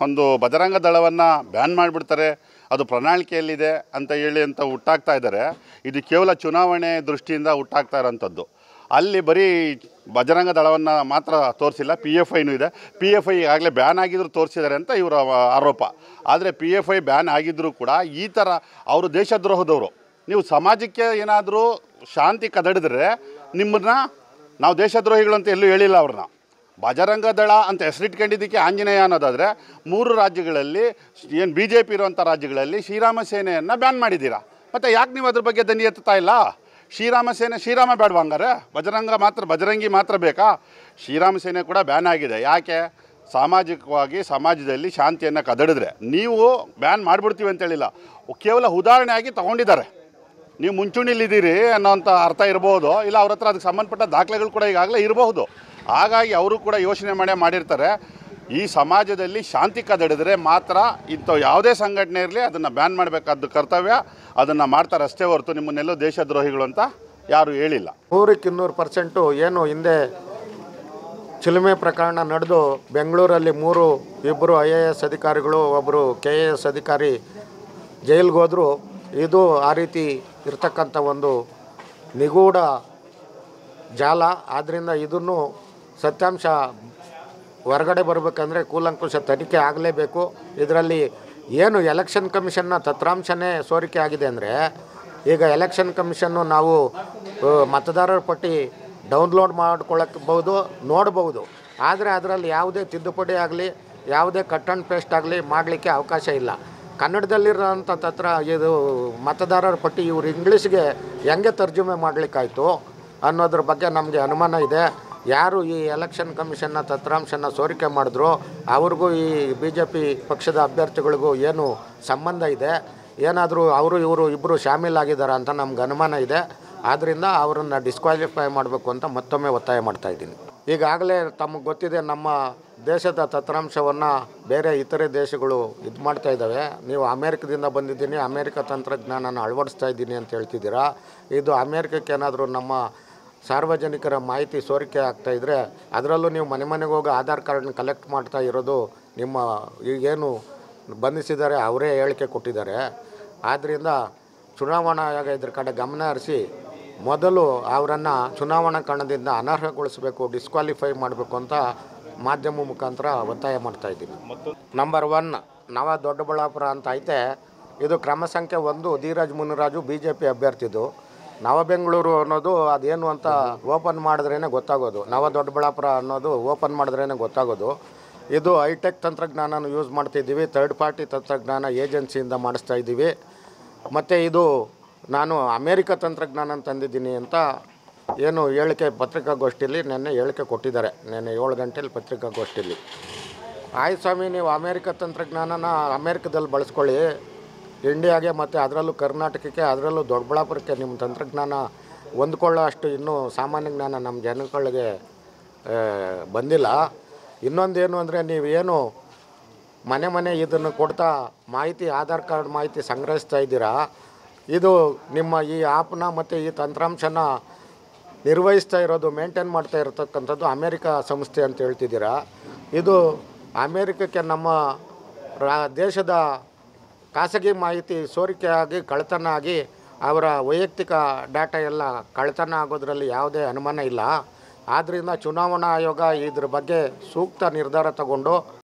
ಒಂದು ಬಜರಂಗ ದಳವನ್ನು ಬ್ಯಾನ್ ಮಾಡಿಬಿಡ್ತಾರೆ ಅದು ಪ್ರಣಾಳಿಕೆಯಲ್ಲಿದೆ ಅಂತ ಹೇಳಿ ಅಂತ ಹುಟ್ಟಾಕ್ತಾ ಇದ್ದಾರೆ ಇದು ಕೇವಲ ಚುನಾವಣೆ ದೃಷ್ಟಿಯಿಂದ ಹುಟ್ಟಾಕ್ತಾ ಇರೋಂಥದ್ದು ಅಲ್ಲಿ ಬರೀ ಬಜರಂಗ ದಳವನ್ನು ಮಾತ್ರ ತೋರಿಸಿಲ್ಲ ಪಿ ಎಫ್ ಐನೂ ಇದೆ ಪಿ ಎಫ್ ಐ ಈಗಾಗಲೇ ಬ್ಯಾನ್ ಆಗಿದ್ರು ತೋರಿಸಿದ್ದಾರೆ ಅಂತ ಇವರ ಆರೋಪ ಆದರೆ ಪಿ ಎಫ್ ಐ ಬ್ಯಾನ್ ಆಗಿದ್ದರೂ ಕೂಡ ಈ ಥರ ಅವರು ದೇಶದ್ರೋಹದವರು ನೀವು ಸಮಾಜಕ್ಕೆ ಏನಾದರೂ ಶಾಂತಿ ಕದಡಿದ್ರೆ ನಿಮ್ಮನ್ನ ನಾವು ದೇಶದ್ರೋಹಿಗಳು ಅಂತ ಎಲ್ಲೂ ಹೇಳಿಲ್ಲ ಅವ್ರನ್ನ ಬಜರಂಗ ದಳ ಅಂತ ಹೆಸರಿಟ್ಕೊಂಡಿದ್ದಕ್ಕೆ ಆಂಜನೇಯ ಅನ್ನೋದಾದರೆ ಮೂರು ರಾಜ್ಯಗಳಲ್ಲಿ ಏನು ಬಿ ಜೆ ಪಿ ಇರುವಂಥ ರಾಜ್ಯಗಳಲ್ಲಿ ಶ್ರೀರಾಮ ಸೇನೆಯನ್ನು ಬ್ಯಾನ್ ಮಾಡಿದ್ದೀರಾ ಮತ್ತು ಯಾಕೆ ನೀವು ಅದ್ರ ಬಗ್ಗೆ ದನಿ ಎತ್ತುತ್ತಾ ಇಲ್ಲ ಶ್ರೀರಾಮ ಸೇನೆ ಶ್ರೀರಾಮ ಬೇಡವಾ ಹಂಗಾರೆ ಬಜರಂಗ ಮಾತ್ರ ಬಜರಂಗಿ ಮಾತ್ರ ಬೇಕಾ ಶ್ರೀರಾಮ ಸೇನೆ ಕೂಡ ಬ್ಯಾನ್ ಆಗಿದೆ ಯಾಕೆ ಸಾಮಾಜಿಕವಾಗಿ ಸಮಾಜದಲ್ಲಿ ಶಾಂತಿಯನ್ನು ಕದಡಿದ್ರೆ ನೀವು ಬ್ಯಾನ್ ಮಾಡಿಬಿಡ್ತೀವಿ ಅಂತ ಹೇಳಿಲ್ಲ ಕೇವಲ ಉದಾಹರಣೆಯಾಗಿ ತಗೊಂಡಿದ್ದಾರೆ ನೀವು ಮುಂಚೂಣಿಲಿದ್ದೀರಿ ಅನ್ನೋಂಥ ಅರ್ಥ ಇರ್ಬೋದು ಇಲ್ಲ ಅವ್ರ ಹತ್ರ ಅದಕ್ಕೆ ಸಂಬಂಧಪಟ್ಟ ದಾಖಲೆಗಳು ಕೂಡ ಈಗಾಗಲೇ ಇರಬಹುದು ಹಾಗಾಗಿ ಅವರು ಕೂಡ ಯೋಚನೆ ಮಾಡೇ ಮಾಡಿರ್ತಾರೆ ಈ ಸಮಾಜದಲ್ಲಿ ಶಾಂತಿ ಕದಡಿದ್ರೆ ಮಾತ್ರ ಇಂಥ ಯಾವುದೇ ಸಂಘಟನೆ ಇರಲಿ ಅದನ್ನು ಬ್ಯಾನ್ ಮಾಡಬೇಕಾದ ಕರ್ತವ್ಯ ಅದನ್ನು ಮಾಡ್ತಾರೆ ಅಷ್ಟೇ ಹೊರತು ನಿಮ್ಮನ್ನೆಲ್ಲೋ ದೇಶದ್ರೋಹಿಗಳು ಅಂತ ಯಾರು ಹೇಳಿಲ್ಲ ನೂರಕ್ಕೆ ಇನ್ನೂರು ಪರ್ಸೆಂಟು ಏನು ಹಿಂದೆ ಚಿಲುಮೆ ಪ್ರಕರಣ ನಡೆದು ಬೆಂಗಳೂರಲ್ಲಿ ಮೂರು ಇಬ್ಬರು ಐ ಎ ಎಸ್ ಅಧಿಕಾರಿಗಳು ಒಬ್ಬರು ಕೆ ಎ ಎಸ್ ಅಧಿಕಾರಿ ಜೈಲಿಗೆ ಹೋದರು ಇದು ಆ ರೀತಿ ಇರ್ತಕ್ಕಂಥ ಒಂದು ನಿಗೂಢ ಜಾಲ ಆದ್ದರಿಂದ ಇದನ್ನು ಸತ್ಯಾಂಶ ಹೊರಗಡೆ ಬರಬೇಕಂದ್ರೆ ಕೂಲಂಕುಷ ತನಿಖೆ ಆಗಲೇಬೇಕು ಇದರಲ್ಲಿ ಏನು ಎಲೆಕ್ಷನ್ ಕಮಿಷನ್ನ ತತ್ರಾಂಶನೇ ಸೋರಿಕೆ ಆಗಿದೆ ಅಂದರೆ ಈಗ ಎಲೆಕ್ಷನ್ ಕಮಿಷನ್ನು ನಾವು ಆ, ಮತದಾರರ ಪಟ್ಟಿ ಡೌನ್ಲೋಡ್ ಮಾಡ್ಕೊಳ್ಳಬಹುದು ನೋಡ್ಬೋದು ಆದರೆ ಅದರಲ್ಲಿ ಯಾವುದೇ ತಿದ್ದುಪಡಿ ಆಗಲಿ ಯಾವುದೇ ಕಟ್ ಆ್ಯಂಡ್ ಪೇಸ್ಟ್ ಆಗಲಿ ಮಾಡಲಿಕ್ಕೆ ಅವಕಾಶ ಇಲ್ಲ ಕನ್ನಡದಲ್ಲಿರೋಂಥ ತತ್ರ ಇದು ಮತದಾರರ ಪಟ್ಟಿ ಇವರು ಇಂಗ್ಲೀಷ್ಗೆ ಹೆಂಗೆ ತರ್ಜುಮೆ ಮಾಡಲಿಕ್ಕಾಯ್ತು ಅನ್ನೋದ್ರ ಬಗ್ಗೆ ನಮಗೆ ಅನುಮಾನ ಇದೆ ಯಾರು ಈ ಎಲೆಕ್ಷನ್ ಕಮಿಷನ್ನ ತತ್ರಾಂಶನ ಸೋರಿಕೆ ಮಾಡಿದ್ರು ಅವ್ರಿಗೂ ಈ ಬಿ ಜೆ ಪಿ ಪಕ್ಷದ ಅಭ್ಯರ್ಥಿಗಳಿಗೂ ಏನು ಸಂಬಂಧ ಇದೆ ಏನಾದರೂ ಅವರು ಇವರು ಇಬ್ಬರು ಶಾಮೀಲಾಗಿದ್ದಾರೆ ಅಂತ ನಮ್ಗೆ ಅನುಮಾನ ಇದೆ ಆದ್ದರಿಂದ ಅವರನ್ನು ಡಿಸ್ಕ್ವಾಲಿಫೈ ಮಾಡಬೇಕು ಅಂತ ಮತ್ತೊಮ್ಮೆ ಒತ್ತಾಯ ಮಾಡ್ತಾ ಇದ್ದೀನಿ ಈಗಾಗಲೇ ತಮಗೆ ಗೊತ್ತಿದೆ ನಮ್ಮ ದೇಶದ ತತ್ರಾಂಶವನ್ನು ಬೇರೆ ಇತರೆ ದೇಶಗಳು ಇದು ಮಾಡ್ತಾ ಇದ್ದಾವೆ ನೀವು ಅಮೇರಿಕದಿಂದ ಬಂದಿದ್ದೀನಿ ಅಮೇರಿಕ ತಂತ್ರಜ್ಞಾನನ ಅಳವಡಿಸ್ತಾ ಇದ್ದೀನಿ ಅಂತ ಹೇಳ್ತಿದ್ದೀರಾ ಇದು ಅಮೇರಿಕಕ್ಕೆ ಏನಾದರೂ ನಮ್ಮ ಸಾರ್ವಜನಿಕರ ಮಾಹಿತಿ ಸೋರಿಕೆ ಆಗ್ತಾ ಇದ್ದರೆ ಅದರಲ್ಲೂ ನೀವು ಮನೆ ಮನೆಗೆ ಹೋಗಿ ಆಧಾರ್ ಕಾರ್ಡ್ನ ಕಲೆಕ್ಟ್ ಮಾಡ್ತಾ ಇರೋದು ನಿಮ್ಮ ಈಗೇನು ಬಂಧಿಸಿದ್ದಾರೆ ಅವರೇ ಹೇಳಿಕೆ ಕೊಟ್ಟಿದ್ದಾರೆ ಆದ್ದರಿಂದ ಚುನಾವಣಾ ಆಯೋಗ ಇದ್ರ ಕಡೆ ಗಮನ ಹರಿಸಿ ಮೊದಲು ಅವರನ್ನು ಚುನಾವಣಾ ಕಣದಿಂದ ಅನರ್ಹಗೊಳಿಸಬೇಕು ಡಿಸ್ಕ್ವಾಲಿಫೈ ಮಾಡಬೇಕು ಅಂತ ಮಾಧ್ಯಮ ಮುಖಾಂತರ ಒತ್ತಾಯ ಮಾಡ್ತಾ ಇದ್ದೀನಿ ನಂಬರ್ ಒನ್ ನವ ದೊಡ್ಡಬಳ್ಳಾಪುರ ಅಂತ ಐತೆ ಇದು ಕ್ರಮ ಸಂಖ್ಯೆ ಒಂದು Dheeraj Muniraju B J P ಅಭ್ಯರ್ಥಿದು ನವ ಬೆಂಗಳೂರು ಅನ್ನೋದು ಅದೇನು ಅಂತ ಓಪನ್ ಮಾಡಿದ್ರೇ ಗೊತ್ತಾಗೋದು ನವ ದೊಡ್ಡಬಳ್ಳಾಪುರ ಅನ್ನೋದು ಓಪನ್ ಮಾಡಿದ್ರೇ ಗೊತ್ತಾಗೋದು ಇದು ಹೈಟೆಕ್ ತಂತ್ರಜ್ಞಾನನ ಯೂಸ್ ಮಾಡ್ತಿದ್ದೀವಿ ಥರ್ಡ್ ಪಾರ್ಟಿ ತಂತ್ರಜ್ಞಾನ ಏಜೆನ್ಸಿಯಿಂದ ಮಾಡಿಸ್ತಾ ಇದ್ದೀವಿ ಮತ್ತು ಇದು ನಾನು ಅಮೇರಿಕ ತಂತ್ರಜ್ಞಾನ ತಂದಿದ್ದೀನಿ ಅಂತ ಏನು ಹೇಳಿಕೆ ಪತ್ರಿಕಾಗೋಷ್ಠಿಯಲ್ಲಿ ನೆನ್ನೆ ಹೇಳಿಕೆ ಕೊಟ್ಟಿದ್ದಾರೆ ನೆನ್ನೆ ಏಳು ಗಂಟೆಲಿ ಪತ್ರಿಕಾಗೋಷ್ಠಿಯಲ್ಲಿ ಆಯ್ತು ಸ್ವಾಮಿ ನೀವು ಅಮೇರಿಕ ತಂತ್ರಜ್ಞಾನನ ಅಮೇರಿಕದಲ್ಲಿ ಬಳಸ್ಕೊಳ್ಳಿ ಇಂಡಿಯಾಗೆ ಮತ್ತು ಅದರಲ್ಲೂ ಕರ್ನಾಟಕಕ್ಕೆ ಅದರಲ್ಲೂ ದೊಡ್ಡಬಳ್ಳಾಪುರಕ್ಕೆ ನಿಮ್ಮ ತಂತ್ರಜ್ಞಾನ ಹೊಂದ್ಕೊಳ್ಳೋ ಅಷ್ಟು ಇನ್ನೂ ಸಾಮಾನ್ಯ ಜ್ಞಾನ ನಮ್ಮ ಜನಗಳಿಗೆ ಆ, ಬಂದಿಲ್ಲ ಇನ್ನೊಂದೇನು ಅಂದರೆ ನೀವೇನು ಮನೆ ಮನೆ ಇದನ್ನು ಕೊಡ್ತಾ ಮಾಹಿತಿ ಆಧಾರ್ ಕಾರ್ಡ್ ಮಾಹಿತಿ ಸಂಗ್ರಹಿಸ್ತಾ ಇದ್ದೀರಾ ಇದು ನಿಮ್ಮ ಈ ಆ್ಯಪ್ನ ಮತ್ತು ಈ ತಂತ್ರಾಂಶನ ನಿರ್ವಹಿಸ್ತಾ ಇರೋದು ಮೇಂಟೈನ್ ಮಾಡ್ತಾ ಇರತಕ್ಕಂಥದ್ದು ಅಮೇರಿಕ ಸಂಸ್ಥೆ ಅಂತ ಹೇಳ್ತಿದ್ದೀರಾ ಇದು ಅಮೇರಿಕಕ್ಕೆ ನಮ್ಮ ರಾ ದೇಶದ ಖಾಸಗಿ ಮಾಹಿತಿ ಸೋರಿಕೆ ಆಗಿ ಕಳ್ಳತನ ಆಗಿ ಅವರ ವೈಯಕ್ತಿಕ ಡಾಟಾ ಎಲ್ಲ ಕಳ್ಳತನ ಆಗೋದ್ರಲ್ಲಿ ಯಾವುದೇ ಅನುಮಾನ ಇಲ್ಲ ಆದ್ದರಿಂದ ಚುನಾವಣಾ ಆಯೋಗ ಇದ್ರ ಬಗ್ಗೆ ಸೂಕ್ತ ನಿರ್ಧಾರ ತಗೊಂಡು